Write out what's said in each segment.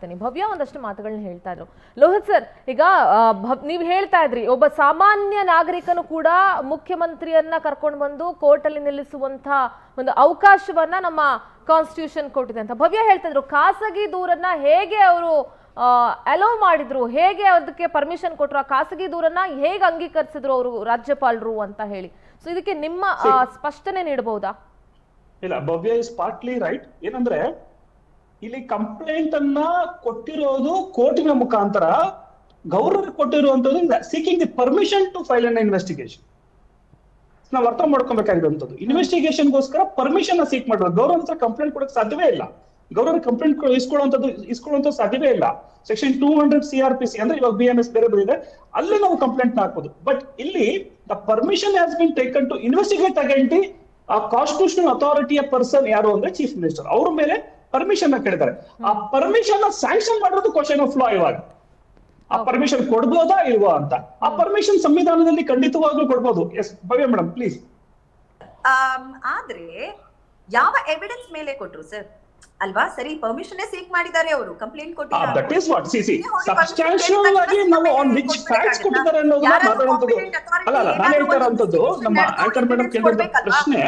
ಮಾಡ್ತೀನಿ. ಭವ್ಯ ಒಂದಷ್ಟು ಮಾತುಗಳನ್ನ ಹೇಳ್ತಾ ಇದ್ರು ಲೋಹಿತ್ ಸರ್ ಈಗ ಆ, ಭವ್- ನೀವು ಹೇಳ್ತಾ ಇದ್ರಿ ಒಬ್ಬ ಸಾಮಾನ್ಯ ನಾಗರಿಕನು ಕೂಡ ಮುಖ್ಯಮಂತ್ರಿಯನ್ನ ಕರ್ಕೊಂಡು ಬಂದು ಕೋರ್ಟಲ್ಲಿ ನಿಲ್ಲಿಸುವಂತ ಒಂದು ಅವಕಾಶವನ್ನ ನಮ್ಮ ಕಾನ್ಸ್ಟಿಟ್ಯೂಷನ್ ಕೊಟ್ಟಿದೆ ಅಂತ ಭವ್ಯ ಹೇಳ್ತಾ ಇದ್ರು ಖಾಸಗಿ ದೂರನ್ನ ಹೇಗೆ ಅವರು ಅಲೋ ಮಾಡಿದ್ರು ಹೇಗೆ ಅದಕ್ಕೆ ಪರ್ಮಿಷನ್ ಕೊಟ್ರು ಆ ಖಾಸಗಿ ದೂರನ್ನ ಹೇಗೆ ಅಂಗೀಕರಿಸಿದ್ರು ಅವರು ರಾಜ್ಯಪಾಲರು ಅಂತ ಹೇಳಿ ಸೊ ಇದಕ್ಕೆ ನಿಮ್ಮ ಆ, ಸ್ಪಷ್ಟನೆ ನೀಡಬಹುದಾ ಇಲ್ಲ ಭವ್ಯ ಇಸ್ ಪಾರ್ಟ್ಲಿ ರೈಟ್ ಏನಂದ್ರೆ ಇಲ್ಲಿ ಕಂಪ್ಲೇಂಟ್ ಅನ್ನ ಕೊಟ್ಟಿರೋದು ಕೋರ್ಟಿನ ಮುಖಾಂತರ ಗವರ್ನರ್ ಕೊಟ್ಟಿರುವಂತದ್ದು seeking the permission to file an investigation ನಾವು ಅರ್ಥ ಮಾಡ್ಕೊಬೇಕಾಗಿರುವಂತದ್ದು ಇನ್ವೆಸ್ಟಿಗೇಷನ್ಗೋಸ್ಕರ ಪರ್ಮಿಷನ್ ಸೀಕ್ ಮಾಡೋದು ಗೌರ್ನರ್ ಹತ್ರ ಕಂಪ್ಲೇಂಟ್ ಕೊಡಕ್ ಸಾಧ್ಯವೇ ಇಲ್ಲ ಗೌರ್ನರ್ ಕಂಪ್ಲೇಂಟ್ ಇಸ್ಕೊಳ್ಳುವಂತದ್ದು ಇಸ್ಕೊಳ್ಳುವಂತ ಸಾಧ್ಯವೇ ಇಲ್ಲ section two hundred C R P C ಅಂದ್ರೆ ಇವಾಗ ಬಿ ಎಂ ಎಸ್ ಬೇರೆ ಬಂದಿದೆ ಅಲ್ಲಿ ನಾವು ಕಂಪ್ಲೇಂಟ್ ಹಾಕ್ಬೋದು ಬಟ್ ಇಲ್ಲಿ the permission has been taken to investigate against the ಆ ಕಾನ್ಸ್ಟಿಟ್ಯೂಷನಲ್ ಅಥಾರಿಟಿಯ ಪರ್ಸನ್ ಯಾರು ಅಂದ್ರೆ ಚೀಫ್ ಮಿನಿಸ್ಟರ್ ಅವ್ರ ಮೇಲೆ ಪರ್ಮಿಷನ್ ಕೇಳಿದ್ದಾರೆ ಆ ಪರ್ಮಿಷನ್ ಸ್ಯಾಂಕ್ಷನ್ ಮಾಡೋದು ಕ್ವಶನ್ ಆಫ್ ಲಾ ಇವಾಗ ಆ ಪರ್ಮಿಷನ್ ಕೊಡ್ಬೋದಾ ಇಲ್ವಾ ಅಂತ ಆ ಪರ್ಮಿಷನ್ ಸಂವಿಧಾನದಲ್ಲಿ ಖಂಡಿತವಾಗ್ಲೂ ಕೊಡ್ಬೋದು yes Bhavya madam please um, ಆದ್ರೆ ಯಾವ ಎವಿಡೆನ್ಸ್ ಮೇಲೆ ಕೊಟ್ರು ಸರ್ ಅಲ್ವಾ ಸರಿ ಪರ್ಮಿಷನ್ ಸೀಕ್ ಮಾಡಿದ್ದಾರೆ ಅವರು ಕಂಪ್ಲೇಂಟ್ ಕೊಟ್ಟಿದ್ದಾರೆ that is what see see substantial ಆಗಿ ನಾವು ಆನ್ ವಿಚ್ ಫ್ಯಾಕ್ಟ್ಸ್ ಕೊಟ್ಟಿದ್ದಾರೆ ಅನ್ನೋದನ್ನ ಮಾತಾಡುವಂಥದ್ದು ಅಲ್ಲ ಅಲ್ಲ ನಾನು ಹೇಳ್ತಾ ಇರೋಂಥದ್ದು ನಮ್ಮ ಆಂಕರ್ ಮೇಡಮ್ ಕೇಳಿದಂತ ಪ್ರಶ್ನೆ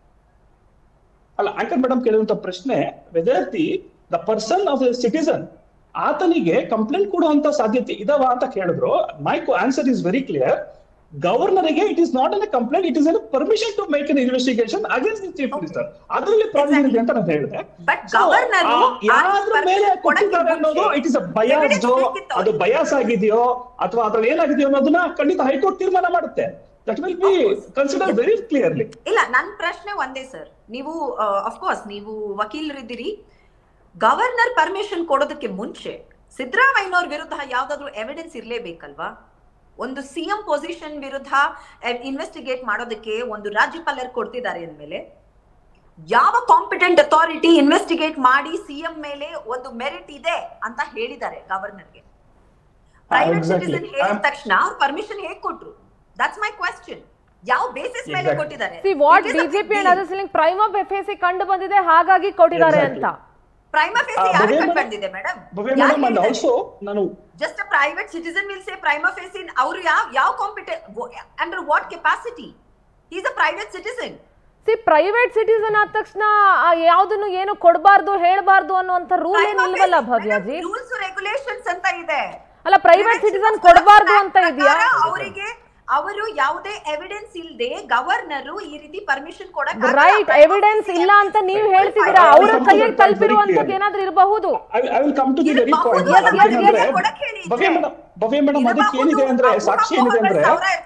ಅಲ್ಲ ಆಂಕರ್ ಮೇಡಮ್ ಕೇಳಿದಂತ ಪ್ರಶ್ನೆ whether the the person of citizen ಆತನಿಗೆ ಕಂಪ್ಲೇಂಟ್ ಕೊಡುವಂತ ಸಾಧ್ಯತೆ ಇದಾವ ಅಂತ ಕೇಳಿದ್ರು my answer is very clear ಗವರ್ನರ್ಗೆ it is not an complaint it is an permission to make an investigation against the chief minister ಅದರಲ್ಲಿ ಪ್ರಾಬ್ಲಮ್ ಇದೆ ಅಂತ ನಾನು ಹೇಳಿದೆ ಬಟ್ So, ಗವರ್ನರ್ ಆ ಯಾವ್ದ್ರ ಮೇಲೆ ಕೊಟ್ಟಿದ್ದಾರೆ ಅನ್ನೋದು ಇಟ್ ಇಸ್ ಅ ಬಯಾಸ್ಡ್ ಅದು ಬಯಾಸ್ ಆಗಿದೆಯೋ ಅಥವಾ ಅದ್ರಲ್ಲಿ ಏನಾಗಿದೆಯೋ ಅನ್ನೋದನ್ನ ಖಂಡಿತ ಹೈಕೋರ್ಟ್ ತೀರ್ಮಾನ ಮಾಡುತ್ತೆ that will be consider very clearly ಇಲ್ಲ ನನ್ ಪ್ರಶ್ನೆ ಒಂದೇ ಸರ್ ನೀವು ಅಫ್ಕೋರ್ಸ್ ನೀವು ವಕೀಲರಿದ್ದೀರಿ ಗವರ್ನರ್ ಪರ್ಮಿಷನ್ ಕೊಡೋದಕ್ಕೆ ಮುಂಚೆ ಸಿದ್ದರಾಮಯ್ಯನವ್ರ ವಿರುದ್ಧ ಯಾವ್ದಾದ್ರು ಎವಿಡೆನ್ಸ್ ಇರ್ಲೇಬೇಕಲ್ವಾ ಒಂದು ಸಿಎಂ ಪೊಸಿಷನ್ ವಿರುದ್ಧ ಇನ್ವೆಸ್ಟಿಗೇಟ್ ಮಾಡೋದಕ್ಕೆ ಒಂದು ರಾಜ್ಯಪಾಲರ್ ಕೊಡ್ತಿದ್ದಾರೆ ಅಂದ್ಮೇಲೆ ಯಾವ ಕಾಂಪಿಟೆಂಟ್ ಅಥಾರಿಟಿ ಇನ್ವೆಸ್ಟಿಗೇಟ್ ಮಾಡಿ ಸಿಎಂ ಮೇಲೆ ಒಂದು ಮೆರಿಟ್ ಇದೆ ಅಂತ ಹೇಳಿದ್ದಾರೆ ಗವರ್ನರ್ಗೆ ಪ್ರೈವೇಟ್ exactly. ಸಿಟಿಸನ್ ಹೇಳಿದ I'm- ತಕ್ಷಣ ಅವ್ರು ಪರ್ಮಿಷನ್ ಹೇಗ್ ಕೊಟ್ರು ದಟ್ಸ್ ಮೈ ಕ್ವೆಶ್ಚನ್ ಯಾವ ಬೇಸಿಸ್ ಮೇಲೆ Exactly. ಕೊಟ್ಟಿದ್ದಾರೆ see what It is a BJP big and deal. ಅದರ್ ಸಿಲಿಂಗ್ ಪ್ರೈಮ್ ಆಫ್ ಎಫ್ ಎಸ್ ಕಂಡು ಬಂದಿದೆ ಹಾಗಾಗಿ ಕೊಟ್ಟಿದ್ದಾರೆ Exactly. ಅಂತ ಪ್ರೈಮ ಫೇಸಿ ಆ, ಯಾರು ಭವ್ಯ ಕಂಡು madam- ಬಂದಿದೆ madam Bhavya madam and also ನಾನು just a private citizen will say prima facie ಅವರು ಯಾವ ಯಾವ competent under what capacity is a private citizen see private citizen ಆದ ತಕ್ಷಣ ಆ ಯಾವ್ದನ್ನು ಏನು ಕೊಡಬಾರ್ದು ಹೇಳಬಾರ್ದು ಅನ್ನುವಂತ ರೂಲ್ ಏನ್ ಇಲ್ವಲ್ಲ ಭವ್ಯಾಜಿ ರೂಲ್ಸ್ ರೆಗ್ಯುಲೇಷನ್ಸ್ ಅಂತ ಇದೆ ಅಲ್ಲ ಪ್ರೈವೇಟ್ ಸಿಟಿಸನ್ ಕೊಡಬಾರ್ದು ಅಂತ ಇದೆಯಾ ಅವರಿಗೆ ಅವರು ಯಾವುದೇ ಎವಿಡೆನ್ಸ್ ಇಲ್ಲದೆ ಗವರ್ನರ್ ಈ ರೀತಿ ಪರ್ಮಿಷನ್ ಕೊಡಕ್ ರೈಟ್ ಎವಿಡೆನ್ಸ್ ಇಲ್ಲ ಅಂತ ನೀವು ಹೇಳ್ತಿದ್ದೀರಾ I- I ಅವ್ರ come to ಕೈಯಲ್ಲಿ that point very ತಲುಪಿರುವಂತದ್ದು clearly. ಏನಾದ್ರೂ ಇರಬಹುದು I will come to the ಇದು ವೆರಿ ಪಾಯಿಂಟ್ ಬಹು- yes, yes, ಏನಂದ್ರೆ yes, ಕೊಡಕ್ ಹೇಳಿ ಭವ್ಯ ಇದ್ರೆ. ಮೇಡಮ್ ಭವ್ಯ ಮೇಡಮ್ ಅದಕ್ಕೆ ಏನಿದೆ ಅಂದ್ರೆ ಸಾಕ್ಷಿ ಏನಿದೆ ಅಂದ್ರೆ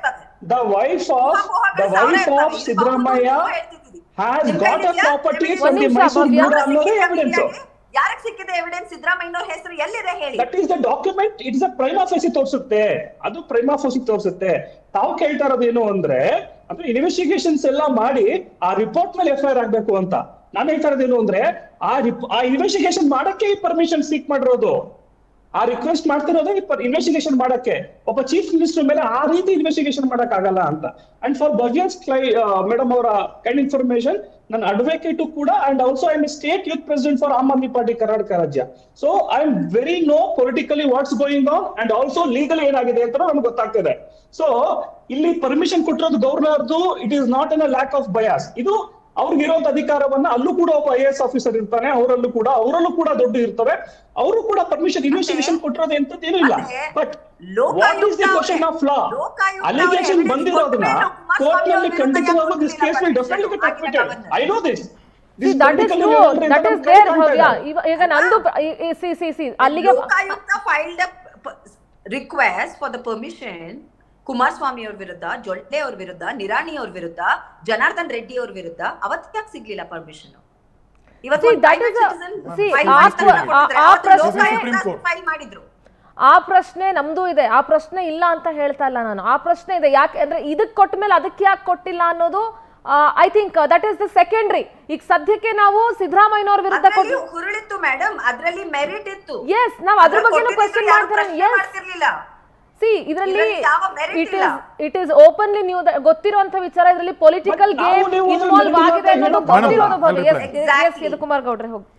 the wife of the wife of Siddaramaiah has got a property from the ನಿಮಿಷ, ಮೈಸೂರು ಭವ್ಯ. ಮೂಡ ಅನ್ನೋದೇ ಎವಿಡೆನ್ಸ್ ಯಾರಕ್ ಸಿಕ್ಕಿದೆ ಎವಿಡೆನ್ಸ್ ಸಿದ್ದರಾಮಯ್ಯನವ್ರ ಹೆಸರು ಎಲ್ಲಿದೆ ಹೇಳಿ that is the document it is a prima facie ತೋರಿಸುತ್ತೆ ಅದು ಪ್ರೈಮಾ ಫೇಸಿ ತೋರಿಸುತ್ತೆ ತಾವು ಕೇಳ್ತಾ ಇರೋದೇನು ಅಂದ್ರೆ ಅಂದ್ರೆ ಇನ್ವೆಸ್ಟಿಗೇಷನ್ಸ್ ಎಲ್ಲ ಮಾಡಿ ಆ ರಿಪೋರ್ಟ್ ಮೇಲೆ ಎಫ್ ಐ ಆರ್ ಆಗ್ಬೇಕು ಅಂತ ನಾನು ಹೇಳ್ತಾ ಇರೋದೇನು ಅಂದ್ರೆ ಆ ರಿಪ್- ಆ ಇನ್ವೆಸ್ಟಿಗೇಷನ್ ಮಾಡಕ್ಕೆ ಈ ಪರ್ಮಿಷನ್ ಸೀಕ್ ಮಾಡಿರೋದು ಆ ರಿಕ್ವೆಸ್ಟ್ ಮಾಡ್ತಿರೋದೇ ಇನ್ವೆಸ್ಟಿಗೇಷನ್ ಮಾಡಕ್ಕೆ ಒಬ್ಬ ಚೀಫ್ ಮಿನಿಸ್ಟರ್ ಮೇಲೆ ಆ ರೀತಿ ಇನ್ವೆಸ್ಟಿಗೇಷನ್ ಮಾಡಕ್ ಆಗಲ್ಲ ಅಂತ ಅಂಡ್ ಫಾರ್ ಭವ್ಯನ್ಸ್ ಕ್ಲೈ ಮೇಡಮ್ ಅವರ ಕೈಂಡ್ ಇನ್ಫಾರ್ಮೇಶನ್ ನನ್ನ ಅಡ್ವೊಕೇಟ್ ಕೂಡ and also I am state youth president for Aam Aadmi party Karnataka ರಾಜ್ಯ so I am very know politically what's going on and also legal ಏನಾಗಿದೆ ಅಂತ ನಮ್ಗೆ ಗೊತ್ತಾಗ್ತದೆ ಸೊ ಇಲ್ಲಿ ಪರ್ಮಿಷನ್ ಕೊಟ್ಟಿರೋದು ಗವರ್ನರ್ದು it is not an a lack of bias ಇದು ಅವ್ರಿಗೆ ಇರುವಂತ ಅಧಿಕಾರವನ್ನ ಅಲ್ಲೂ ಕೂಡ ಒಬ್ಬ ಐ ಎಸ್ ಆಫೀಸರ್ ಇರ್ತಾನೆ ಅವರಲ್ಲೂ ಕೂಡ ಅವರಲ್ಲೂ ಕೂಡ ದೊಡ್ಡ ಇರ್ತವೆ ಅವರು ಕೂಡ ಪರ್ಮಿಷನ್ ಇನ್ವೆಸ್ಟಿಗೇಷನ್ ಕೊಟ್ಟಿರೋದು ಎಂತದ್ದೇನೂ ಇಲ್ಲ ಮತ್ತೆ but Lokayukta what is the question of law Lokayukta ಅವ್ರ ಅಲಿಗೇಷನ್ evidence ಬಂದಿರೋದನ್ನ ಕೊಟ್ಮೇಲೂ ಕುಮಾರಸ್ವಾಮಿ ಕೋರ್ಟ್ ನಲ್ಲಿ ಅವ್ರ ಖಂಡಿತವಾಗ್ಲೂ ವಿರುದ್ಧ this case will definitely get ಆಗಿಲ್ಲ admitted governor. I know this See, that is true. That is there, Bhavya. ಇವ- ಈಗ ನಂದು ಪ್ರ- ಈ- ಈ- ಸಿ ಸಿ ಸಿ ಅಲ್ಲಿಗೆ Lokayukta filed request for the permission Kumaraswamy ಅವ್ರ ವಿರುದ್ಧ ಜೊಳ್ಳೆ ಅವ್ರ ವಿರುದ್ಧ ನಿರಾಣಿ ಅವ್ರ ವಿರುದ್ಧ ಜನಾರ್ದನ್ ರೆಡ್ಡಿ ಅವ್ರ ವಿರುದ್ಧ ಅವತ್ತು ಯಾಕೆ ಸಿಗ್ಲಿಲ್ಲ ಪರ್ಮಿಷನ್ ಇವತ್ತು See, that is a- see, ಆ- ಆ- ಆ ಪ್ರಶ್ನೆ- ಫೈಲ್ ಮಾಡಿದ್ರು ಆ ಪ್ರಶ್ನೆ ನಮ್ದು ಇದೆ ಆ ಪ್ರಶ್ನೆ ಇಲ್ಲ ಅಂತ ಹೇಳ್ತಾ ಇಲ್ಲ ನಾನು ಆ ಪ್ರಶ್ನೆ ಇದೆ ಯಾಕೆ ಅಂದ್ರೆ ಇದಕ್ ಕೊಟ್ಟ ಮೇಲೆ ಅದಕ್ಕೆ ಯಾಕೆ ಕೊಟ್ಟಿಲ್ಲ ಅನ್ನೋದು I think that is the secondary ಈಗ ಸದ್ಯಕ್ಕೆ ನಾವು ಸಿದ್ದರಾಮಯ್ಯನವ್ರ ವಿರುದ್ಧ ಅದ್ರಲ್ಲಿ ಕೊಟ್ಟು ಹುರುಳಿತ್ತು ಮೇಡಮ್ ಅದ್ರಲ್ಲಿ ಮೆರಿಟ್ ಇತ್ತು ಎಸ್ ನಾವು ಅದ್ರ ಬಗ್ಗೆನೂ ಕೊಟ್ಟಿದ್ದು ಕ್ವಶನ್ ಯಾರು ಮಾಡ್ತಾರೆ ಪ್ರಶ್ನೆ ಎಸ್ ಮಾಡ್ತಿರ್ಲಿಲ್ಲ ಸಿ ಇದರಲ್ಲಿ ಇದ್ರಲ್ಲಿ ಯಾವ merit ಇಟ್ ಇಲ್ಲ. ಇಸ್ ಇಟ್ ಇಸ್ ಓಪನ್ಲಿ ನೀವು ಗೊತ್ತಿರುವಂತ ವಿಚಾರ ಇದರಲ್ಲಿ ಪೊಲಿಟಿಕಲ್ But ನಾವು ಗೇಮ್ ನೀವು ಇನ್ವಾಲ್ವ್ merit ಆಗಿದೆ ಇಲ್ಲ ಅನ್ನೋದು ಅಂತ ಗೊತ್ತಿರೋದು ಹೇಳೋದು. ಭವ್ಯ. Yes, Exactly. yes, ಯದುಕುಮಾರ್ ಗೌಡ್ರೆ ಹೋಗಿ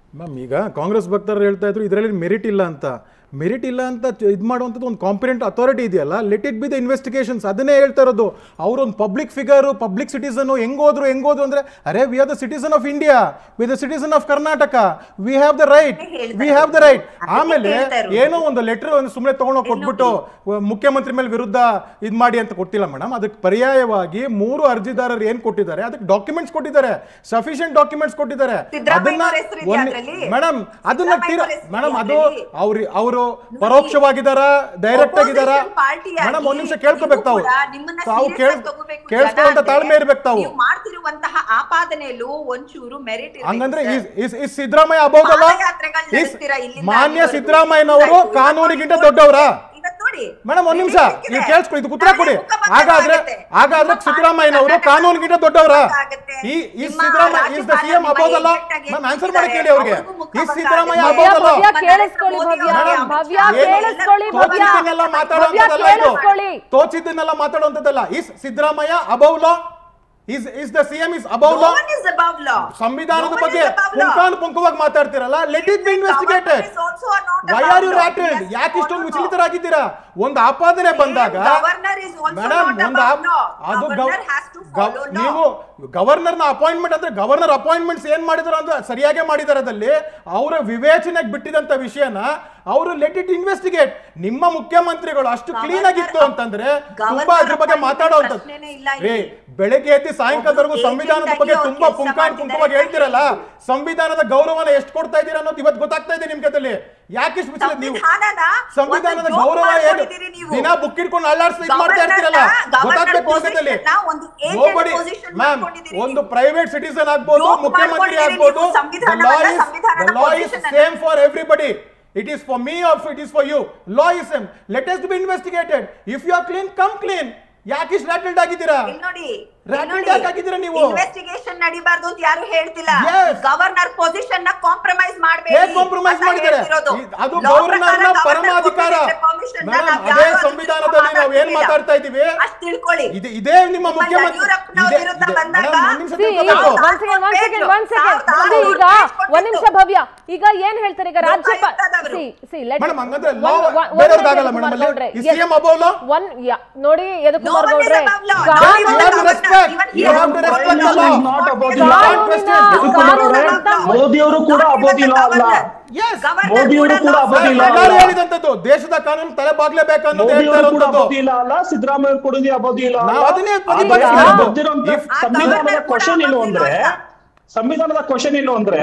ಮ್ಯಾಮ್ ಈಗ ಕಾಂಗ್ರೆಸ್ ಭಕ್ತರು ಹೇಳ್ತಾ ಇದ್ರು ಇದರಲ್ಲಿ ಮೆರಿಟ್ ಇಲ್ಲ ಅಂತ ಮೆರಿಟ್ ಇಲ್ಲ ಅಂತ ಇದು ಮಾಡುವಂಥದ್ದು ಒಂದು ಕಾಂಪಿಡೆಂಟ್ ಅಥಾರಿಟಿ ಇದೆಯಲ್ಲ let it be the investigations ಅದನ್ನೇ ಹೇಳ್ತಾ ಇರೋದು ಅವರೊಂದು ಪಬ್ಲಿಕ್ ಫಿಗರು ಪಬ್ಲಿಕ್ ಸಿಟಿಸನ್ ಹೆಂಗ್ ಹೋದ್ರು ಹೆಂಗ್ ಹೋದ್ರು ಅಂದ್ರೆ are we are the citizen of India we the citizen of Karnataka we have the right we have the right ಆಮೇಲೆ ಏನೋ ಒಂದು ಲೆಟರ್ ಒಂದು ಸುಮ್ಮನೆ ತಗೊಂಡೋಗಿ ಕೊಟ್ಬಿಟ್ಟು ವ- ಮುಖ್ಯಮಂತ್ರಿ ಮೇಲೆ ವಿರುದ್ಧ ಇದು ಮಾಡಿ ಅಂತ ಕೊಟ್ಟಿಲ್ಲ ಮೇಡಮ್ ಅದಕ್ಕೆ ಪರ್ಯಾಯವಾಗಿ ಮೂರು ಅರ್ಜಿದಾರರು ಏನ್ ಕೊಟ್ಟಿದ್ದಾರೆ ಅದಕ್ಕೆ ಡಾಕ್ಯುಮೆಂಟ್ಸ್ ಕೊಟ್ಟಿದ್ದಾರೆ ಸಫಿಷಿಯಂಟ್ ಡಾಕ್ಯುಮೆಂಟ್ಸ್ ಕೊಟ್ಟಿದ್ದಾರೆ ಸಿದ್ದರಾಮಯ್ಯ ಅವ್ರ ಹೆಸರು ಇದೆಯಾ ಒಂದ್- ಅದ್ರಲ್ಲಿ? ಮೇಡಮ್ ಅದನ್ನ ಸಿದ್ದರಾಮಯ್ಯ ಅವ್ರ ಹೆಸರು ಮೇಡಮ್ ಇದೆಯಾ ಅದು ಅದ್ರಲ್ಲಿ? ಅವ್ರು ಅವರು ಪರೋಕ್ಷವಾಗಿದಾರ ಡೈರೆಕ್ಟ್ ಆಗಿದಾರ Opposition partyಯಾಗಿ ಮೇಡಮ್ ಒಂದ್ ನಿಮಿಷ ಕೇಳ್ಕೋಬೇಕು ತಾವು ನೀವು ಕೂಡ ನಿಮ್ಮನ್ನ ತಾವು serious ಕೇಳ್ ಆಗಿ ತಗೋಬೇಕು ಜನ ಕೇಳಿಸ್ಕೊಳ್ಳುವಂತ ಅಂದ್ರೆ ತಾಳ್ಮೆ ಇರ್ಬೇಕು ತಾವು ನೀವು ಮಾಡ್ತಿರುವಂತಹ ಆಪಾದನೆಯಲ್ಲೂ ಒಂಚೂರು ಮೆರಿಟ್ ಹಂಗಂದ್ರೆ ಇಸ್- ಇಸ್ ಇಸ್ ಸಿದ್ದರಾಮಯ್ಯ ಅಬಹುದಲ್ಲ ಪಾದಯಾತ್ರೆಗಳನ್ನ ಇಸ್ ನಡೆಸ್ತೀರಾ ಇಲ್ಲಿಂದ ಮಾನ್ಯ ಅಲ್ಲಿವರೆಗೂ? ಸಿದ್ದರಾಮಯ್ಯನವರು ಆಯ್ತು, ಕಾನೂನಿಗಿಂತ ಇವತ್ತು ದೊಡ್ಡವರಾ ಇವತ್ತು ನೋಡಿ ಮೇಡಮ್ ಒಂದ್ ನಿಮಿಷ limit ನೀವು ಇದೆ. ಕೇಳಿಸ್ಕೊಳ್ಳಿ ಇದು ಉತ್ತರ ನಾಳೆ ಕೊಡಿ ಮುಖಪತ್ರ ಹಾಗಾದ್ರೆ ಆಗುತ್ತೆ. ಹಾಗಾದ್ರೆ ನಿಮ್ಮ ಸಿದ್ದರಾಮಯ್ಯನವರು ಪಾರ್ಟಿ ಕಾನೂನಿಗಿಂತ ದೊಡ್ಡವರ ಆಗುತ್ತೆ. ಈ ಈ ನಿಮ್ಮ ಸಿದ್ದರಾಮಯ್ಯ ಇಸ್ ದ ರಾಜ್ಯಪಾಲ ಸಿಎಂ ನಿಮ್ಮ ಅಬೋದಲ್ಲ agent ಆಗಿ ಮ್ಯಾಮ್ ಆನ್ಸರ್ ಇದ್ದಾರೆ. ಮಾಡಿ ಕೇಳಿ ಅವ್ರಿಗೆ ಅವ್ರಿಗೂ ಈ ಮುಖಪತ್ರ ಸಿದ್ದರಾಮಯ್ಯ ಆಗುತ್ತೆ. ಅಬೋದಲ್ಲ ಭವ್ಯ ಕೇಳಿಸ್ಕೊಳ್ಳಿ ಭವ್ಯ ಮೇಡಮ್, ಭವ್ಯ ಏನು ಕೇಳಿಸ್ಕೊಳ್ಳಿ ಭವ್ಯ ತೋಚಿದ್ದನ್ನೆಲ್ಲ ಮಾತಾಡುವಂತದ್ದಲ್ಲ ಭವ್ಯ ಇದು ಕೇಳಿಸ್ಕೊಳ್ಳಿ. ತೋಚಿದ್ದನ್ನೆಲ್ಲ ಮಾತಾಡುವಂತದ್ದಲ್ಲ is Siddaramaiah above law is is the CM is above No law one is above law. ಸಂವಿಧಾನದ No one ಬಗ್ಗೆ is above law. ಪುಂಕಾನು ಪುಂಕವಾಗಿ ಮಾತಾಡ್ತಿರಲ್ಲ let it be investigated Governor is also not why above are you law. Rattled Yes, ಯಾಕೆ ಇಷ್ಟೊಂದು no, no. ವಿಚಲಿತರಾಗಿದ್ದೀರಾ ಒಂದು ಆಪಾದನೆ ಬಂದಾಗ governor is also madam not ಒಂದು above law. ಅದು Governor has to follow law. ನೀವು ಗವರ್ನರ್ನ ಅಪಾಯಿಂಟ್ಮೆಂಟ್ ಅಂದ್ರೆ ಗವರ್ನರ್ ಅಪಾಯಿಂಟ್ಮೆಂಟ್ಸ್ ಏನ್ ಮಾಡಿದ್ರು ಅಂತ ಸರಿಯಾಗಿ ಮಾಡಿದಾರೆ ಅದಲ್ಲಿ ಅವರ ವಿವೇಚನೆಗೆ ಬಿಟ್ಟಿದಂತ ವಿಷಯನ ಅವರು ಲೆಟ್ ಇಟ್ ಇನ್ವೆಸ್ಟಿಗೇಟ್ ನಿಮ್ಮ ಮುಖ್ಯಮಂತ್ರಿಗಳು ಅಷ್ಟು ಕ್ಲೀನ್ ಆಗಿತ್ತು ಅಂತಂದ್ರೆ ತುಂಬಾ ಅದ್ರ ಬಗ್ಗೆ governor ಮಾತಾಡೋಂಥದ್ದು ಪ್ರಶ್ನೆನೇ ಇಲ್ಲ ಏ ಇಲ್ಲಿ. ಬೆಳಗ್ಗೆ ಎದ್ದು ಸಾಯಂಕಾಲದವರೆಗೂ ಒಬ್ರು ಸಂವಿಧಾನದ agent ಬಗ್ಗೆ ಆಗಿ ತುಂಬಾ ಅವ್ರು ಕೆಲ್ಸ ಪುಂಕಾನ್ ಪುಂಕವಾಗಿ ಮಾಡ್ತಿದ್ದಾರೆ. ಹೇಳ್ತಿರಲ್ಲ ಸಂವಿಧಾನದ ಗೌರವನ ಎಷ್ಟು ಕೊಡ್ತಾ ಇದ್ದೀರಾ ಅನ್ನೋದು ಇವತ್ತು ಗೊತ್ತಾಗ್ತಾ ಇದೆ ನಿಮ್ ಕೈಯಲ್ಲಿ ಯಾಕೆ ಇಷ್ಟು ವಿಚಲಿತ ನೀವು ಸಂವಿಧಾನನ ಸಂವಿಧಾನದ ಒಂದು joke ಗೌರವ ಏನು ಮಾಡ್ಕೊಂಡಿದ್ದೀರಿ ನೀವು. ದಿನ ಬುಕ್ ಇಟ್ಕೊಂಡು ಅಳ್ಳಾಡ್ಸಿ ಇದು ಮಾಡ್ತಾ Governor ಇರ್ತೀರಲ್ಲ ನ- ಗೊತ್ತಾಗ್ಬೇಕು governor ನಿಮ್ಗದಲ್ಲಿ position ನ ಒಂದು agent ನೋಬಡಿ position ಮ್ಯಾಮ್ ಮಾಡ್ಕೊಂಡಿದ್ದೀರಿ ಒಂದು ನೀವು. ಪ್ರೈವೇಟ್ ಸಿಟಿಸನ್ ಆಗ್ಬೋದು Joke ಮುಖ್ಯಮಂತ್ರಿ ಮಾಡ್ಕೊಂಡಿದ್ದೀರಿ ಆಗ್ಬೋದು ನೀವು ಸಂವಿಧಾನವನ್ನ, ಸಂವಿಧಾನದ ಲಾ ಇಸ್ position ಅನ್ನ. Same for everybody it is for me of it is for you law is same let us be investigated if you are clean come clean ಯಾಕೆ ಇಷ್ಟು ರಾಟಲ್ಡ್ ಆಗಿದ್ದೀರಾ ಇಲ್ಲಿ ನೋಡಿ Rattled ಯಾಕ್ ಆಗಿದ್ದೀರಾ ನೀವು? ಇನ್ವೆಸ್ಟಿಗೇಷನ್ ನಡಿಬಾರ್ದು ಅಂತ ಯಾರು ಹೇಳ್ತಿಲ್ಲ Yes. ಗವರ್ನರ್ ಪೊಸಿಷನ್ ನ ಕಾಂಪ್ರಮೈಸ್ ಮಾಡಬೇಡಿ ಹೇಗ್ ಕಾಂಪ್ರಮೈಸ್ ಮಾಡಿದ್ದಾರೆ ಇದ್- ಅದು ಗವರ್ನರ್ನ ಪರಮಾಧಿಕಾರ ಮೇಡಮ್ ಅದೇ ಸಂವಿಧಾನದಲ್ಲಿ ನಾವು ಏನ್ ಮಾತಾಡ್ತಾ ಇದೀವಿ ಅಷ್ಟ್ ತಿಳ್ಕೊಳ್ಳಿ ಇದೆ ಇದೇ ನಿಮ್ಮ ನಿಮ್ಮ ಮುಖ್ಯಮಂತ್ರಿ ಯಡಿಯೂರಪ್ಪನವ್ರ ಇದೆ- ವಿರುದ್ಧ ಇದೆ- ಬಂದಾಗ ಮೇಡಮ್, ಒಂದ್ ನಿಮಿಷ See, ಈಗ ತಿಳ್ಕೊಬೇಕು. ಒಂದ್ ಸೆಕೆಂಡ್ ಒಂದ್ ಸೆಕೆಂಡ್ ಒಂದ್ ಸೆಕೆಂಡ್ ಸಾವಿರದ ಈಗ ಆರುನೂರು ಒಂದ್ ನಿಮಿಷ ಭವ್ಯ ಈಗ ಏನ್ ಹೇಳ್ತಾರೆ ಈಗ ರಾಜ್ಯಪಾಲ ಲೋಕಾಯುಕ್ತದವರು. ಸಿ ಸಿ ಲೆಟ್ ಮೇಡಮ್ ಹಂಗಂದ್ರೆ ಲಾ ಬೇರೆಯವ್ರಿಗಾಗಲ್ಲ ಮೇಡಮ್ ಅಲ್ಲಿ ಈ ಸಿಎಂ ಅಬೌವ್ ಲಾ ಒನ್ ನೋಡಿ ಯದುಕುಮಾರ್ No one is ಗೌಡ್ರೆ above law. ಕಾನೂನು- You have to respect. You have to respect the law. not above the You law. can't question. Yadukumar ಅವರೇ, ಮೋದಿಯವರು ಕೂಡ above the law ಅಲ್ಲ. Yes. ಮೋದಿಯವರು ಕೂಡ above the law ಎಲ್ಲರೂ ಅಲ್ಲ. ಹೇಳಿದಂತದ್ದು ದೇಶದ ಕಾನೂನು ತಲೆ ಬಾಗ್ಲೇಬೇಕು ಅನ್ನೋದು ಹೇಳ್ತಾ ಮೋದಿಯವರು ಕೂಡ ಇರೋಂಥದ್ದು ಅಬೋಧಿ ಇಲ್ಲ ಅಲ್ಲ ಸಿದ್ದರಾಮಯ್ಯ ಕೂಡ ಅಬೋಧಿ ಇಲ್ಲ ನಾವು ಅದನ್ನೇ ಆದ್ರೆ ಪ್ರತಿಭಟಿಸ್ತಾ ಇಲ್ಲಿ ಇರೋದು. ಬಂದಿರೋಂಥ If- ಆ ಸಂವಿಧಾನದ governor ಕೂಡ ಕ್ವಶನ್ ಏನು ಅಬೋಧಿ ಅಂದ್ರೆ ಇಲ್ಲ. ಸಂವಿಧಾನದ ಕ್ವಶನ್ ಏನು ಅಂದ್ರೆ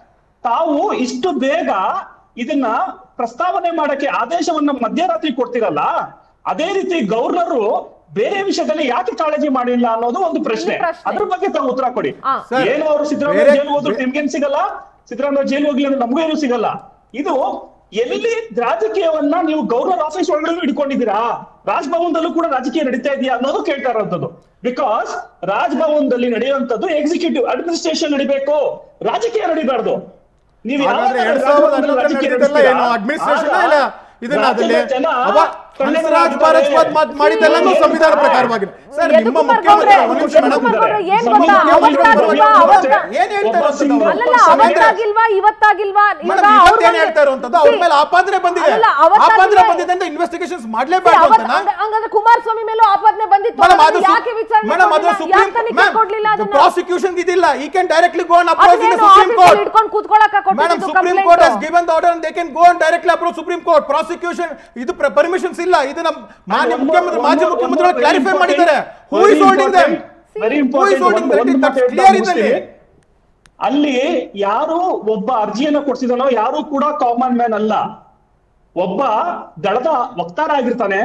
ತಾವು ಇಷ್ಟು ಬೇಗ ಇದನ್ನ ಪ್ರಸ್ತಾವನೆ ಮಾಡಕ್ಕೆ ಆದೇಶವನ್ನ ಮಧ್ಯರಾತ್ರಿ ಕೊಡ್ತಿರಲ್ಲ ಅದೇ ರೀತಿ ಗವರ್ನರು ಬೇರೆ ವಿಷಯದಲ್ಲಿ ಯಾಕೆ ಕಾಳಜಿ ಮಾಡಿಲ್ಲ ಅನ್ನೋದು ಒಂದು ಪ್ರಶ್ನೆ ಈ ಪ್ರಶ್ನೆ. ಅದ್ರ ಬಗ್ಗೆ ತಾವು ಉತ್ತರ ಕೊಡಿ ಆ. ಸರ್, ಏನು ಅವರು ಸಿದ್ದರಾಮಯ್ಯ ಬೇರೆ- ಜೈಲು ಹೋದ್ರು ನಿಮ್ಗೇನ್ ಸಿಗಲ್ಲ ಸಿದ್ದರಾಮಯ್ಯ ಜೈಲು ಹೋಗ್ಲಿ ಅಂದ್ರೆ ನಮಗೂ ಏನು ಸಿಗಲ್ಲ ಇದು ಎಲ್ಲಿ ರಾಜಕೀಯವನ್ನ ನೀವು ಗವರ್ನರ್ ಆಫೀಸ್ ಒಳಗಡೆ ಇಟ್ಕೊಂಡಿದ್ದೀರಾ ರಾಜ್ಭವನದಲ್ಲೂ ಕೂಡ ರಾಜಕೀಯ ನಡೀತಾ ಇದೆಯಾ ಅನ್ನೋದು ಕೇಳ್ತಾ ಇರೋಂಥದ್ದು ಬಿಕಾಸ್ ರಾಜ್ಭವನದಲ್ಲಿ ನಡೆಯುವಂತದ್ದು ಎಕ್ಸಿಕ್ಯೂಟಿವ್ ಅಡ್ಮಿನಿಸ್ಟ್ರೇಷನ್ ನಡಿಬೇಕು ರಾಜಕೀಯ ನಡಿಬಾರ್ದು ನೀವು ಹಾಗಾದ್ರೆ ಯಾವಾಗ ಎರಡ್ ಸಾವಿರದ ರಾಜಭವನದಲ್ಲಿ ಹನ್ನೊಂದರಲ್ಲಿ ರಾಜಕೀಯ ನಡೆದಿದ್ದೆಲ್ಲ ನಡೆಸ್ತೀರಾ? ಏನು ಅಡ್ಮಿನಿಸ್ಟ್ರೇಷನ್ ಆಗ ಇಲ್ಲ ಇದನ್ನ ಅದಲ್ಲಿ ರಾಜ್ಯದ ಜನ ಅವ ಹಂಸರಾಜ್ ಭಾರದ್ವಾಜ್ ಮಾತ್ ಮಾಡಿದ್ದೆಲ್ಲನೂ ಏನು ಸಂವಿಧಾನ ಮಾಡ್ತಾರೆ? ಪ್ರಕಾರವಾಗಿದೆ ಸರ್ ನಿಮ್ಮ ಯದುಕುಮಾರ್ ಮುಖ್ಯಮಂತ್ರಿ ಗೌಡ್ರೆ, ಒಂದ್ ನಿಮಿಷ ಯದುಕುಮಾರ್ ಮೇಡಮ್ ಗೌಡ್ರೆ, ಏನ್ ಸಂವಿಧಾನ ಗೊತ್ತಾ? ಅವತ್ತಾಗಿಲ್ವಾ, ಅವತ್ತ- ಏನ್ ಹೇಳ್ತಾ ಒಬ್ಬ ಇರೋದು ಸಿಂಗಲ್ ನಾವು? ಅಲ್ಲಲ್ಲ ಸಮಗ್ರ- ಅವತ್ತಾಗಿಲ್ವಾ ಇವತ್ತಾಗಿಲ್ವಾ ಈಗ ಮೇಡಮ್ ಅವ್ರು ಇವತ್ತೇನ್ ಬಂದು- ಹೇಳ್ತಾ ಇರುವಂತದ್ದು ಅವ್ರ ಮೇಲೆ ಆಪಾದನೆ ಬಂದಿದೆ ಅಲ್ಲ, ಅವತ್ತಾಗಿಲ್ವಾ? ಆಪಾದನೆ ಬಂದಿದೆ ಅಂತ ಇನ್ವೆಸ್ಟಿಗೇಷನ್ಸ್ ಮಾಡ್ಲೇಬಾರ್ದು ಅವತ್ತು ಅಂತನಾ ಹಂಗ- ಹಂಗಂದ್ರೆ ಕುಮಾರಸ್ವಾಮಿ ಮೇಲೂ ಆಪಾದನೆ ಬಂದಿತ್ತು ಮೇಡಮ್ ಅದನ್ನ ಅದು ಯಾಕೆ ವಿಚಾರಣೆ ಮೇಡಮ್ ಅದು ಕೊಡ್ಲಿಲ್ಲ? ಸುಪ್ರೀಂ ಯಾಕೆ ತನಿಖೆ ಕೊಡ್ಲಿಲ್ಲ ಅದನ್ನ ಪ್ರಾಸಿಕ್ಯೂಷನ್ ಇದಿಲ್ಲ ಈ can directly go and approach in ಅದೇನು ಸುಪ್ರೀಂ ಆಫೀಸಲ್ಲಿ ಕೋರ್ಟ್ ಇಟ್ಕೊಂಡು ಕೂತ್ಕೊಳ್ಳಾಕ ಮೇಡಮ್ ಕೊಟ್ಟಿದ್ದು supreme complaint? Court has given the order and they can go and directly approach supreme court prosecution ಇದು ಪರ್ಮಿಷನ್ಸ್ ಇಲ್ಲ ಇದನ್ನ ಮಾನ್ಯ ಮುಖ್ಯಮಂತ್ರಿ ಮಾಜಿ ಮುಖ್ಯಮಂತ್ರಿಗಳು ಕ್ಲಾರಿಫೈ ಮಾಡಿದ್ದಾರೆ who is holding them very Who is holding them? Let it- that's clear important ಇದ್ದಲ್ಲಿ. ಅಲ್ಲಿ ಯಾರು ಒಬ್ಬ ಅರ್ಜಿಯನ್ನ ಕೊಡ್ಸಿದಾನೋ ಯಾರು ಕೂಡ ಕಾಮನ್ ಮ್ಯಾನ್ ಅಲ್ಲ ಒಬ್ಬ ದಳದ ವಕ್ತಾರ ಆಗಿರ್ತಾನೆ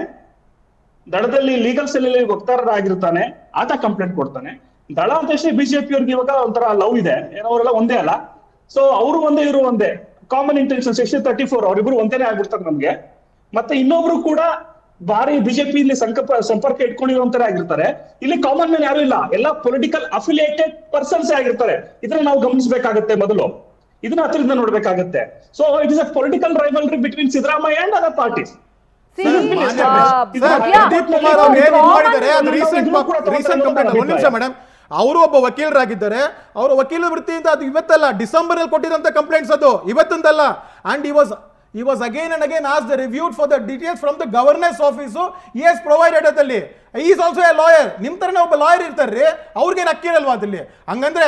ದಳದಲ್ಲಿ ಲೀಗಲ್ ಸೆಲ್ ಅಲ್ಲಿ ವಕ್ತಾರರಾಗಿರ್ತಾನೆ ಆತ ಕಂಪ್ಲೇಂಟ್ ಕೊಡ್ತಾನೆ ದಳ ಅಂತ ಬಿಜೆಪಿ ಅವ್ರಿಗೆ ಇವಾಗ ಒಂಥರ ಲವ್ ಇದೆ ಏನೋ ಅವರೆಲ್ಲ ಒಂದೇ ಅಲ್ಲ ಸೊ ಅವರು ಒಂದೇ ಇವರು ಒಂದೇ common intention section thirty four ಅವರಿಬ್ರು ಒಂದೇನೆ ಆಗ್ಬಿಡ್ತಾರೆ ನಮ್ಗೆ ಮತ್ತೆ ಇನ್ನೊಬ್ರು ಕೂಡ ಭಾರಿ ಬಿಜೆಪಿ ಇಲ್ಲಿ ಸಂಕಲ್ಪ ಸಂಪರ್ಕ ಇಟ್ಕೊಂಡಿರುವಂತರ ಆಗಿರ್ತಾರೆ ಇಲ್ಲಿ ಕಾಮನ್ ಮ್ಯಾನ್ ಯಾರು ಇಲ್ಲ ಎಲ್ಲ ಪೊಲಿಟಿಕಲ್ ಅಫಿಲಿಯೇಟೆಡ್ ಪರ್ಸನ್ಸ್ ಆಗಿರ್ತಾರೆ ಇದನ್ನ ನಾವು ಗಮನಿಸಬೇಕಾಗತ್ತೆ ಮೊದಲು ಇದನ್ನ ಹತ್ರದಿಂದ ನೋಡ್ಬೇಕಾಗತ್ತೆ so it is a political rivalry between Siddaramaiah and other parties See, ಮಾನ್ಯ ಆ, ಸರ್, ಭವ್ಯ, ಪ್ರದೀಪ್ ಕುಮಾರ್ ಅವ್ರು ಏನ್ ಇದ್ common ಮಾಡಿದ್ದಾರೆ ಅದು man ರೀಸೆಂಟ್ ಇದನ್ನು ಕೂಡ ರೀಸೆಂಟ್ ಕಂಪ್ಲೇಂಟ್ ಒಂದ್ ನಿಮಿಷ ಮೇಡಮ್ ಅವರು ಒಬ್ಬ ವಕೀಲರಾಗಿದ್ದಾರೆ ಅವರ ವಕೀಲ ವೃತ್ತಿಯಿಂದ ಅದು ಇವತ್ತಲ್ಲ ಡಿಸೆಂಬರ್ ಅಲ್ಲಿ ಕೊಟ್ಟಿರೋಂಥ ಕಂಪ್ಲೇಂಟ್ಸ್ ಅದು ಇವತ್ತೊಂದಲ್ಲ and he was he was again and again as the reviewed for the details from the governance office ಈ ಎಸ್ ಪ್ರೊವೈಡೆಡ್ ಅದಲ್ಲಿ ಈಸ್ ಆಲ್ಸೋ ಎ ಲಾಯರ್ ನಿಮ್ ತರನೇ ಒಬ್ಬ ಲಾಯರ್ ಇರ್ತಾರ್ರಿ ಅವ್ರಿಗೇನು ಅಕ್ಕಿರಲ್ವಾ ಅದಲ್ಲಿ ಹಂಗಂದ್ರೆ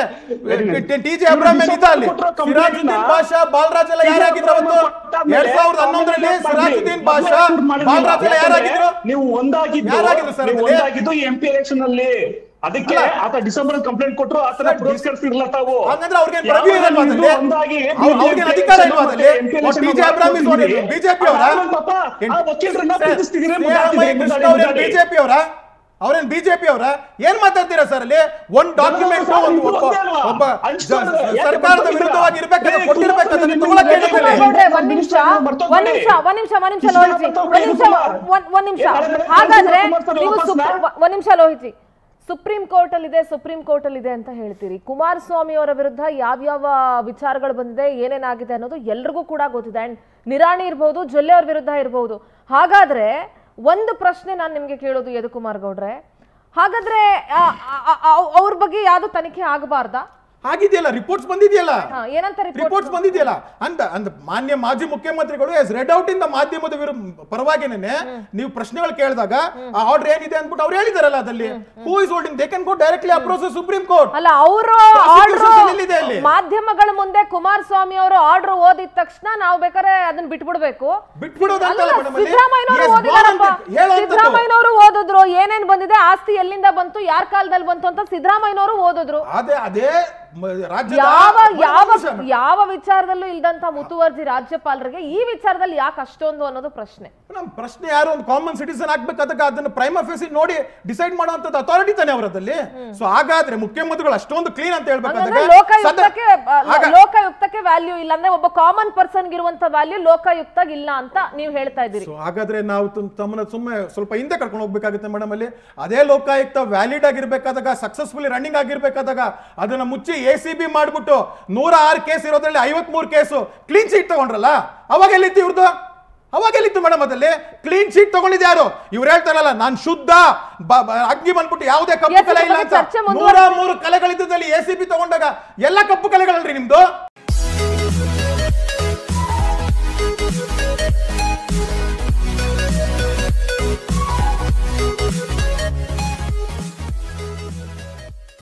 ಟಿ ಜೆ ಅಬ್ರಾಹ್ಮ್ ಏನಿದೆ ಅಲ್ಲಿ ಸಿರಾಜುದ್ದೀನ್ ಬಾಷಾ ಬಾಲರಾಜ್ ಎಲ್ಲ ಯಾರಾಗಿದ್ರು ಅವತ್ತು ಎರಡ್ ಸಾವಿರದ ಹನ್ನೊಂದರಲ್ಲಿ ಸಿರಾಜುದ್ದೀನ್ ಬಾಷಾ ಬಾಲರಾಜ್ ಎಲ್ಲ ಯಾರಾಗಿದ್ರು ನೀವು ಒಂದಾಗಿದ್ದು ಯಾರಾಗಿದ್ರು ಸರ್ ನೀವು ಅದ್ರಲ್ಲಿ? ಒಂದಾಗಿದ್ದು ಎಂ ಪಿ ಎಲೆಕ್ಷನ್ ಅಲ್ಲಿ ಅದಕ್ಕೆ ಅಲ್ಲ. ಆತ ಡಿಸೆಂಬರ್ ಕಂಪ್ಲೇಂಟ್ ಕೊಟ್ಟರು ಆತನ ಸರ್, ಪುರಸ್ಕರಿಸಿರ್ಲ ತಾವು ಹಂಗಂದ್ರೆ ಅವ್ರಿಗೇನ್ ಯಾವಾಗ ಪ್ರಭು ಇರಲ್ವಾ ನೀವು ಅದ್ರಲ್ಲಿ? ಒಂದಾಗಿ ಅವ್ರ್- ಅವ್ರಿಗೇನ್ ಅಧಿಕಾರ ಇಲ್ವಾ ಅದ್ರಲ್ಲಿ? ಓ, T J Abraham is what? BJP ಅವರಾ? ಪಾಪ ಆ ವಕೀಲರನ್ನ ಸರ್, ಪ್ರೀತಿಸ್ತಿದ್ದೀರಿ, ಸಿದ್ದರಾಮಯ್ಯ ಮುದ್ದಾಡ್ತಿದ್ದೀರಿ, ಕೃಷ್ಣ ಅವ್ರೇನ್ ಮುದ್ದಾಡಿ. ಬಿಜೆಪಿ ಅವರ ಅವ್ರೇನ್ ಬಿಜೆಪಿ ಅವರ ಏನ್ ಮಾತಾಡ್ತೀರಾ ಸರ್ ಅಲ್ಲಿ ಒಂದ್ ಡಾಕ್ಯುಮೆಂಟ್ ಸರ್, ಒಂದು ಇದು ಒಬ್ಬ ಒಂದೇ ಅಲ್ವಾ? ಒಬ್ಬ ಜ- ಹಂಚ್ಕೊಂಡ್ರೆ ಯಾಕೆ ಸರ್ಕಾರದ ಬರ್ತಾ ವಿರುದ್ಧವಾಗಿ ಇದ್ದೀರಾ? ಇರ್ಬೇಕಾದ್ರೆ ಏ, ಕೊಟ್ಟಿರ್ಬೇಕು ಅದನ್ನ ಕುಮಾರಸ್ವಾಮಿ ತಗೊಳಕ್ ನಿಮ್ಮ ಹೇಳಿದ್ಮೇಲೆ. ಮೇಲೆ ಗೌಡ್ರೆ, ಒಂದ್ ನಿಮಿಷ ಮರ್ತೋಗ್ಬೇಡಿ. ಒಂದ್ ನಿಮಿಷ ಒಂದ್ ನಿಮಿಷ ಒಂದ್ ನಿಮಿಷ ಇಷ್ಟು ಲೋಹಿತ್ಜಿ ಮರ್ತೋಗ್ಬೇಡಿ, ಒಂದ್ ನಿಮಿಷ ಕುಮಾರ್. ಒಂದ್ ಒಂದ್ ನಿಮಿಷ ಏ, ನಾಳೆ ಬೆಳಗ್ಗೆ ಹಾಗಾದ್ರೆ ಕುಮಾರಸ್ವಾಮಿ ನೀವು ವಾಪಸ್ನಾ? ಸುಪ್ರೀಂ ಒಂದ್ ನಿಮಿಷ ಲೋಹಿತ್ಜಿ ಸುಪ್ರೀಂ ಕೋರ್ಟ್ ಅಲ್ಲಿ ಇದೆ ಸುಪ್ರೀಂ ಕೋರ್ಟ್ ಅಲ್ಲಿ ಇದೆ ಅಂತ ಹೇಳ್ತೀರಿ ಕುಮಾರಸ್ವಾಮಿ ಅವರ ವಿರುದ್ಧ ಯಾವ್ಯಾವ ವಿಚಾರಗಳು ಬಂದಿದೆ ಏನೇನಾಗಿದೆ ಅನ್ನೋದು ಎಲ್ರಿಗೂ ಕೂಡ ಗೊತ್ತಿದೆ ಅಂಡ್ ನಿರಾಣಿ ಇರ್ಬೋದು ಜೊಲ್ಲೆ ಅವ್ರ ವಿರುದ್ಧ ಇರ್ಬೋದು ಹಾಗಾದ್ರೆ ಒಂದು ಪ್ರಶ್ನೆ ನಾನು ನಿಮ್ಗೆ ಕೇಳೋದು ಯದುಕುಮಾರ್ ಗೌಡ್ರೆ ಹಾಗಾದ್ರೆ ಆ, ಆ, ಆ, ಅವ್ರ ಬಗ್ಗೆ ಯಾವ್ದು ತನಿಖೆ ಆಗಬಾರ್ದಾ ಆಗಿದೆಯಲ್ಲ ರಿಪೋರ್ಟ್ಸ್ ಬಂದಿದೆಯಲ್ಲ ಹಾ, ಏನಂತ ರಿಪೋರ್ಟ್ ರಿಪೋರ್ಟ್ಸ್ ಬಂದಿದೆಯಲ್ಲ ಅಂತ ಅಂದ ಮಾನ್ಯ ಮಾಜಿ ಮುಖ್ಯಮಂತ್ರಿಗಳು ಎಸ್ ರೆಡ್ ಔಟ್ ಇಂದ ಮಾಧ್ಯಮದ ವಿರು ಪರವಾಗಿನೇ ನೀವು ಪ್ರಶ್ನೆಗಳು ಕೇಳಿದಾಗ ಆ ಆರ್ಡರ್ ಏನಿದೆ ಅಂದ್ಬಿಟ್ಟು ಅವ್ರು ಹೇಳಿದಾರಲ್ಲ ಅದಲ್ಲಿ who is holding they can go directly approach supreme court ಅಲ್ಲ ಅವರು Prosecution ಆರ್ಡರ್ ಎಲ್ಲಿದೆ ಅಲ್ಲಿ? ಮಾಧ್ಯಮಗಳ ಮುಂದೆ ಕುಮಾರಸ್ವಾಮಿ ಅವರು ಆರ್ಡರ್ ಓದಿದ ತಕ್ಷಣ ನಾವು ಬೇಕಾದ್ರೆ ಅದನ್ನ ಬಿಟ್ಬಿಡ್ಬೇಕು ಬಿಟ್ಬಿಡೋದಂತಲ್ಲ ಅಲ್ಲ, madam ಅಲ್ಲಿ. ಸಿದ್ದರಾಮಯ್ಯನವರು Yes, ಓದಿದಾರಪ್ಪ gone ಅಂತ ಹೇಳೋಂಥದ್ದು. ಸಿದ್ದರಾಮಯ್ಯನವರು ಓದಿದ್ರು ಏನೇನ್ ಬಂದಿದೆ ಆಸ್ತಿ ಎಲ್ಲಿಂದ ಬಂತು ಯಾರ ಕಾಲದಲ್ಲಿ ಬಂತು ಅಂತ ಸಿದ್ದರಾಮಯ್ಯನವರು ಓದಿದ್ರು ಅದೇ ಅದೇ ಮ- ರಾಜ್ಯದ ಯಾವ ಒಂದ್ ಯಾವ ನಿಮಿಷ madam. ಯಾವ ವಿಚಾರದಲ್ಲೂ ಇಲ್ದಂತ ಮುತುವರ್ಜಿ ರಾಜ್ಯಪಾಲರಿಗೆ ಈ ವಿಚಾರದಲ್ಲಿ ಯಾಕೆ ಅಷ್ಟೊಂದು ಅನ್ನೋದು ಪ್ರಶ್ನೆ ನಮ್ ಪ್ರಶ್ನೆ ಯಾರು ಒಂದು ಕಾಮನ್ ಸಿಟಿಸನ್ ಆಗ್ಬೇಕಾದಾಗ ಅದನ್ನ ಪ್ರೈಮ್ ಫೇಸಿ ನೋಡಿ ಡಿಸೈಡ್ ಮಾಡುವಂತದ್ದು ಅಥಾರಿಟಿ ತಾನೇ ಅವರದಲ್ಲಿ ಸೊ ಹಾಗಾದ್ರೆ ಮುಖ್ಯಮಂತ್ರಿಗಳು ಅಷ್ಟೊಂದು ಕ್ಲೀನ್ ಅಂತ ಹೇಳ್ಬೇಕಾದಾಗ ಹಂಗಂದ್ರೆ ಸದ- ಲೋಕಾಯುಕ್ತಕ್ಕೆ ಆ, ಆಗ- ಲೋಕಾಯುಕ್ತಕ್ಕೆ ವ್ಯಾಲ್ಯೂ ಇಲ್ಲ ಅಂದ್ರೆ ಒಬ್ಬ ಕಾಮನ್ ಪರ್ಸನ್ ಇರುವಂತ ವ್ಯಾಲ್ಯೂ ಲೋಕಾಯುಕ್ತಾಗ ಇಲ್ಲ ಅಂತ ನೀವು ಹೇಳ್ತಾ ಇದ್ದೀರಿ ಸೊ ಹಾಗಾದ್ರೆ ನಾವು ತಮ್- ತಮ್ಮನ್ನ ಸುಮ್ಮನೆ ಸ್ವಲ್ಪ ಹಿಂದೆ ಕರ್ಕೊಂಡು ಹೋಗ್ಬೇಕಾಗುತ್ತೆ ಮೇಡಮ್ ಅಲ್ಲಿ ಅದೇ ಲೋಕಾಯುಕ್ತ ವ್ಯಾಲಿಡ್ ಆಗಿರ್ಬೇಕಾದಾಗ ಸಕ್ಸಸ್ಫುಲಿ ರನ್ನಿಂಗ್ ಆಗಿರ್ಬೇಕಾದಾಗ ಅದನ್ನ ಮುಚ್ಚಿ ಎ ಸಿ ಬಿ ಮಾಡ್ಬಿಟ್ಟು ನೂರ ಆರು ಕೇಸ್ ಇರೋದ್ರಲ್ಲಿ ಐವತ್ಮೂರು ಕೇಸು ಕ್ಲೀನ್ ಶೀಟ್ ತಗೊಂಡ್ರಲ್ಲ ಅವಾಗ ಎಲ್ಲಿತ್ತು ಇವ್ರದ್ದು ಅವಾಗ ಎಲ್ಲಿತ್ತು ಮೇಡಮ್ ಅದಲ್ಲಿ ಕ್ಲೀನ್ ಶೀಟ್ ತಗೊಂಡಿದ್ದು ಯಾರು ಇವ್ರು ಹೇಳ್ತಾರಲ್ಲ ನಾನು ಶುದ್ಧ ಬ- ಬ- ಅಗ್ನಿ ಬಂದ್ಬಿಟ್ಟು ಯಾವುದೇ ಕಪ್ಪು Yes, ಕಲೆ ಇಲ್ಲ ಇದ್ರ ಅಂತ ಬಗ್ಗೆ ಚರ್ಚೆ ನೂರ ಮುಂದುವರಿಸಿ. ಮೂರು ಕಲೆಗಳಿದ್ದಲ್ಲಿ ಎ ಸಿ ಬಿ ತಗೊಂಡಾಗ ಎಲ್ಲ ಕಪ್ಪು ಕಲೆಗಳಲ್ರಿ ನಿಮ್ದು